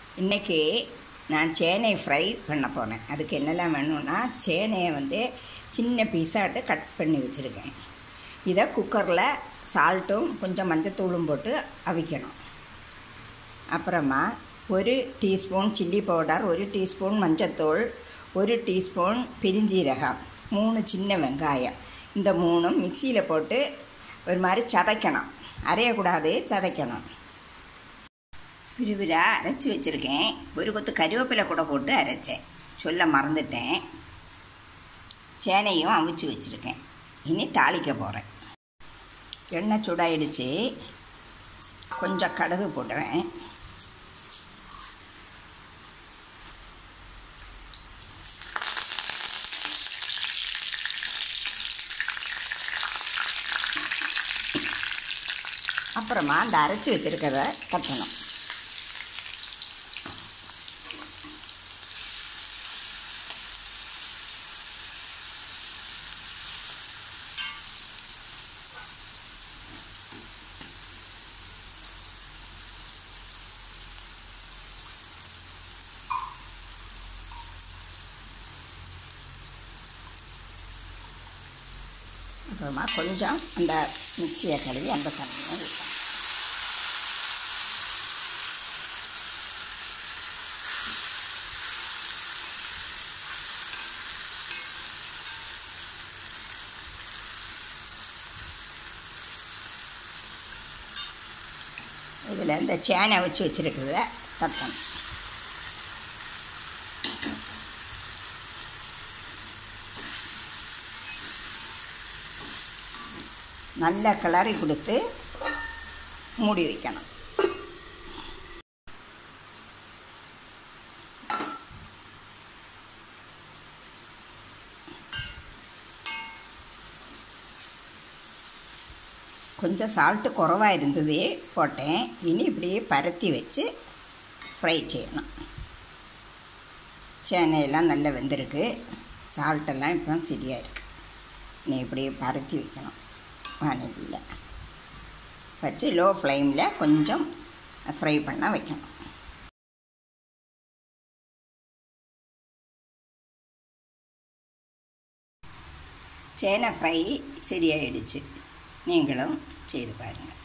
இன்றைக்கி நான் சேனை ஃப்ரை பண்ண போனேன் அதுக்கு என்னெல்லாம் வேணும்னா சேனையை வந்து சின்ன பீஸாட்டு கட் பண்ணி வச்சுருக்கேன் இதை குக்கரில் சால்ட்டும் கொஞ்சம் மஞ்சத்தூளும் போட்டு அவிக்கணும் அப்புறமா ஒரு டீஸ்பூன் சில்லி பவுடர் ஒரு டீஸ்பூன் மஞ்சத்தூள் ஒரு டீஸ்பூன் பெருஞ்சீரகம் மூணு சின்ன வெங்காயம் இந்த மூணும் மிக்சியில் போட்டு ஒரு மாதிரி சதைக்கணும் அரையக்கூடாது சதைக்கணும் விறுவிறா அரைச்சி வச்சுருக்கேன் ஒரு கொத்து கருவேப்பிலை கூட போட்டு அரைச்சேன் சொல்ல மறந்துட்டேன் சேனையும் அவிச்சு வச்சுருக்கேன் இனி தாளிக்க போகிறேன் எண்ணெய் சூடாயிடுச்சு கொஞ்சம் கடுகு போடுறேன் அப்புறமா அந்த அரைச்சி வச்சுருக்கத தட்டணும் அப்புறமா கொஞ்சம் அந்த மிக்சியை கழுவி அந்த தண்ணியை ஊற்றணும் இதில் இந்த சேனை வச்சு வச்சுருக்கிறத தட்டணும் நல்ல கிளறி கொடுத்து மூடி வைக்கணும் கொஞ்சம் சால்ட்டு குறவாக இருந்தது போட்டேன் இனி இப்படியே பரத்தி வச்சு ஃப்ரை செய்யணும் சேனையெல்லாம் நல்லா வெந்திருக்கு சால்ட்டெல்லாம் இப்போ சரியாக இருக்குது நீ இப்படியே பரத்தி வைக்கணும் வானிலையில் வச்சு லோ ஃப்ளேமில் கொஞ்சம் ஃப்ரை பண்ண வைக்கணும் சேனை ஃப்ரை சரியாயிடுச்சு நீங்களும் செய்து பாருங்கள்